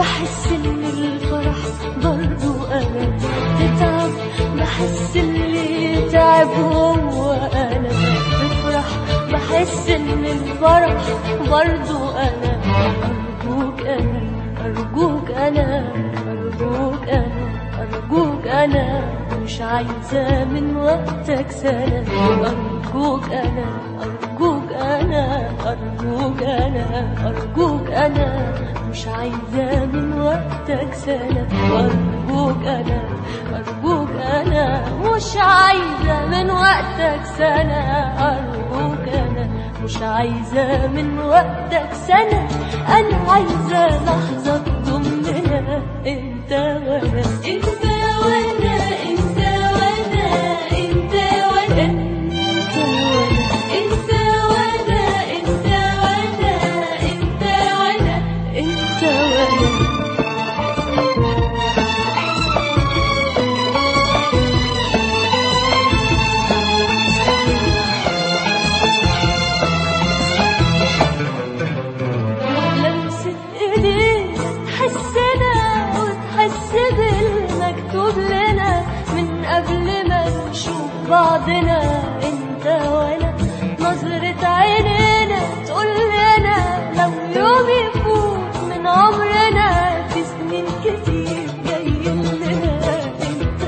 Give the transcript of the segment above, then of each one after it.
بحس ان الفرح برضو انا تتعب بحس اللي تعب هو انا تفرح بحس ان الفرح برضو انا ارجوك انا ارجوك انا ارجوك انا ارجوك انا مش عايزة من وقتك سنة ارجوك انا ارجوك انا ارجوك انا ارجوك انا مش عايزة من وقتك سنة ارجوك انا ارجوك انا مش عايزة من وقتك سنة ارجوك انا مش عايزة من وقتك سنة انا عايزة لحظة تضمنا انت وانا انت وانا انت وانا انت وانا انت وانا انت وانا انت وانا انت وانا انت وانا لمسة ايديك تحسنا وتحس بالمكتوب لنا من قبل ما نشوف بعضنا انت وانا نظرة عينينا تقول لنا لو يوم يفوت من عمرنا في سنين كتير جايين لنا انت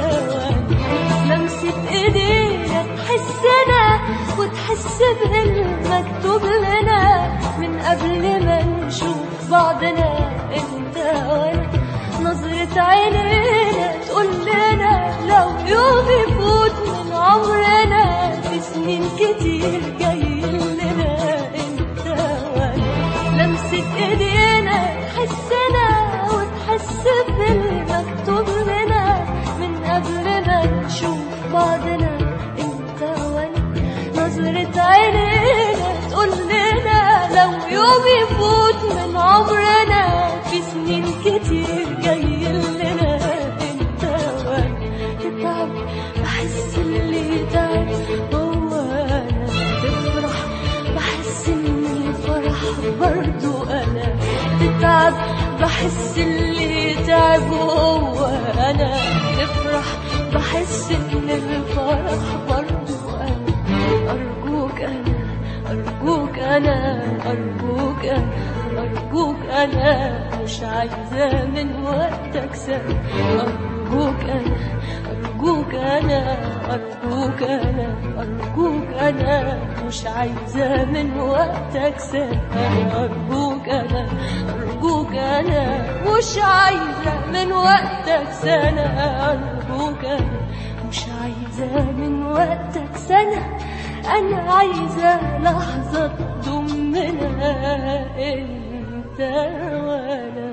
وانا لمسة ايدينا تحسنا وتحس بالمكتوب لنا من قبل ما نشوف بعضنا انت وانا نظرة عينينا تقول لنا لو يوم يفوت من عمرنا في سنين كتير جايين لنا انت وانا لمسة ايدينا تحسنا وتحس بالمكتوب لنا من قبل ما نشوف بعضنا انت وانا نظرة عينينا تقول لنا لو يوم يفوت من عمرنا في سنين كتير جايين لنا انت وانا تتعب بحس اللي تعب هو انا تفرح بحس ان الفرح برضو انا تتعب بحس اللي تعب هو انا تفرح بحس ان الفرح برضو انا ارجوك انا ارجوك انا ارجوك انا ارجوك انا مش عايزة من وقتك سنة ارجوك انا ارجوك انا ارجوك انا ارجوك انا مش عايزة من وقتك سنة ارجوك انا ارجوك انا مش عايزة من وقتك سنة ارجوك انا مش عايزة من وقتك سنة انا عايزة لحظة تضمنا انت وانا